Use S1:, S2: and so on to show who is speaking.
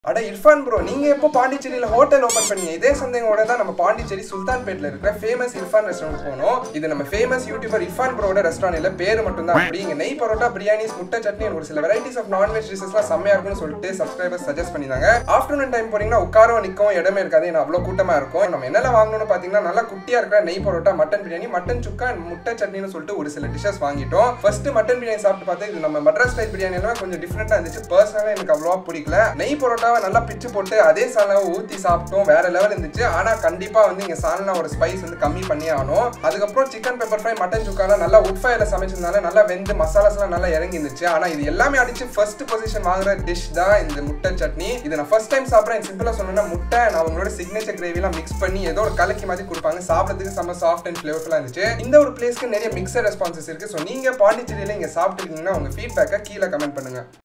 S1: அட இர்ஃபான் ப்ரோ நீங்க எப்போ பாண்டிச்சேரியில ஹோட்டல் ஓபன் பண்ணீங்க இதே சந்தேகோட தான் நம்ம பாண்டிச்சேரி சுல்தான்பேட்ல இருக்கிற ஃபேமஸ் இர்ஃபான் ரெஸ்டாரண்ட் போனோம் இது நம்ம ஃபேமஸ் யூடியூபர் இர்ஃபான் ப்ரோட ரெஸ்டாரண்ட் இல்ல பேரு மட்டும் தான் அப்படி இங்க நெய் பரோட்டா பிரியாணிஸ் முட்டை சட்னி ஒரு சில வெரைட்டிஸ் ஆஃப் நான்வெஜ் டிஷஸ்லாம் செம்மையா இருக்கும்னு சொல்லிட்டு சப்ஸ்கிரைபர்ஸ் சஜஸ்ட் பண்ணிருந்தாங்க ஆஃப்டர்நூன் டைம் போனீங்கன்னா உட்காரவும் நிக்கவும் இடமே இருக்காது ஏன்னா அவ்வளவு கூட்டமா இருக்கும் நம்ம என்னெல்லாம் வாங்கணும்னு பாத்தீங்கன்னா நல்லா குட்டியா இருக்கிற நெய் parotta mutton biryani mutton chukka and முட்டை சட்னின்னு சொல்லிட்டு ஒரு சில டிஷஸ் வாங்கிட்டோம் ஃபர்ஸ்ட் மட்டன் பிரியாணி சாப்பிட்டு பார்த்தா இது நம்ம மட்ராஸ் ஸ்டைல் பிரியாணி எல்லாம் கொஞ்சம் டிஃப்ரெண்டா இருந்துச்சு பர்சனலாக எனக்கு அவ்வளோவா பிடிக்கல நெய் பரோட்டாவை நல்லா பிச்சு போட்டு அதே சால்னாவை ஊற்றி சாப்பிட்டோம் வேற லெவல் இருந்துச்சு ஆனா கண்டிப்பா வந்து இங்க சால்னாவோட ஸ்பைஸ் வந்து கம்மி பண்ணி ஆகணும் அதுக்கப்புறம் சிக்கன் பெப்பர் ஃப்ரை மட்டன் சுக்காலாம் நல்லா உட் ஃபயர்ல சமைச்சதுனால நல்லா வெந்து மசாலாஸ் எல்லாம் நல்லா இறங்கி இருந்துச்சு ஆனா இது எல்லாமே அடிச்சு ஃபர்ஸ்ட் பொசிஷன் வாங்குற டிஷ் தான் இந்த முட்டை சட்னி இது நான் ஃபர்ஸ்ட் டைம் சாப்பிட்றேன் சிம்பிளா சொன்னா முட்டை and அவங்களோட சிக்னேச்சர் கிரேவிலாம் மிக்ஸ் பண்ணி ஏதோ ஒரு கலக்கி மாதிரி கொடுப்பாங்க சாப்பிட்றதுக்கு செம்ம சாஃப்ட் அண்ட் ஃபிளேவர்ஃபுல்லா இருந்துச்சு இந்த ஒரு பிளேஸ்க்கு நிறைய மிக்சர் ரெஸ்பான்சஸ் இருக்கு ஸோ நீங்க பாண்டிச்சேரியில இங்க சாப்பிட்டுருக்கீங்கன்னா உங்க ஃபீட்பேக்கை கீழே கமெண்ட் பண்ணுங்க